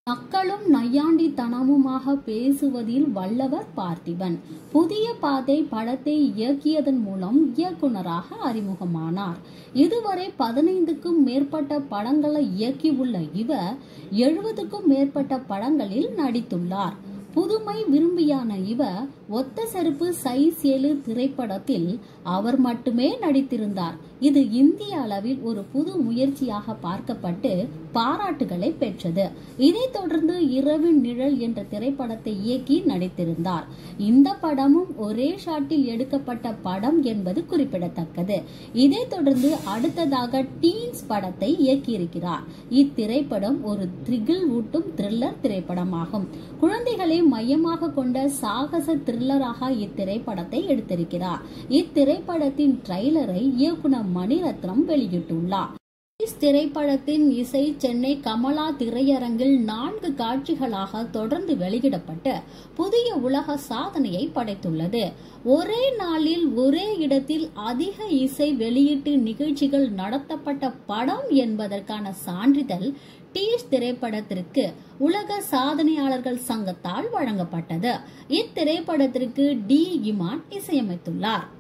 நக்களும் நையாண்டித்தனமுமாக பேசுவதில் வல்லவர் பார்த்திபன் புதிய பாதை படத்தை இயக்கியதன் மூலம் இயக்குனராக அறிமுகமானார் இதுவரை பதினைந்துக்கும் மேற்பட்ட படங்களை இயக்கியுள்ள இவர் எழுபதுக்கும் மேற்பட்ட படங்களில் நடித்துள்ளார் புதுமை விரும்பியான இவர் ஒத்த செருப்பு சைஸ் ஏழு திரைப்படத்தில் அவர் மட்டுமே நடித்திருந்தார் இது இந்திய அளவில் ஒரு புது முயற்சியாக பார்க்கப்பட்டு பாராட்டுகளை பெற்றது இதைத் தொடர்ந்து இரவின் நிழல் என்ற திரைப்படத்தை இயக்கி நடித்திருந்தார் இந்த படமும் ஒரே ஷாட்டில் எடுக்கப்பட்ட படம் என்பது குறிப்பிடத்தக்கது இதைத் தொடர்ந்து அடுத்ததாக டீன்ஸ் படத்தை இயக்கியிருக்கிறார் இத்திரைப்படம் ஒரு திரிகில் ஊட்டும் த்ரில்லர் திரைப்படமாகும் குழந்தைகளை மையமாக கொண்ட சாகச த்ரில்லராக இத்திரைப்படத்தை எடுத்திருக்கிறார் இத்திரைப்படத்தின் ட்ரைலரை இயக்குனர் மணிரத்னம் வெளியிட்டுள்ளார் திரைப்படத்தின் இசை சென்னை கமலா திரையரங்கில் நான்கு காட்சிகளாக தொடர்ந்து வெளியிடப்பட்டு புதிய உலக சாதனையை படைத்துள்ளது ஒரே நாளில் ஒரே இடத்தில் அதிக இசை வெளியீட்டு நிகழ்ச்சிகள் நடத்தப்பட்ட படம் என்பதற்கான சான்றிதழ் டீஸ் திரைப்படத்திற்கு உலக சாதனையாளர்கள் சங்கத்தால் வழங்கப்பட்டது இத்திரைப்படத்திற்கு டி இமான் இசையமைத்துள்ளார்